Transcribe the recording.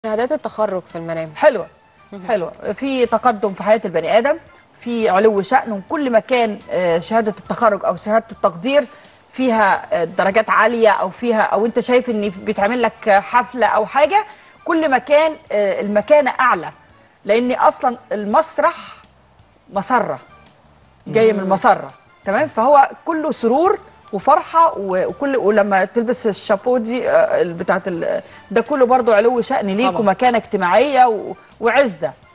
شهادات التخرج في المنام حلوه حلوه في تقدم في حياه البني ادم في علو شأن وكل ما كان آه، شهاده التخرج او شهاده التقدير فيها آه، درجات عاليه او فيها او انت شايف ان بيتعمل لك حفله او حاجه كل ما كان آه، المكانه اعلى لان اصلا المسرح مسره جاي من المسره تمام فهو كله سرور وفرحه و- وكل ولما تلبس الشابو دي آه، بتاعت ال- ده كله برضو علو شأن ليك طبعا. ومكانه اجتماعيه و- وعزه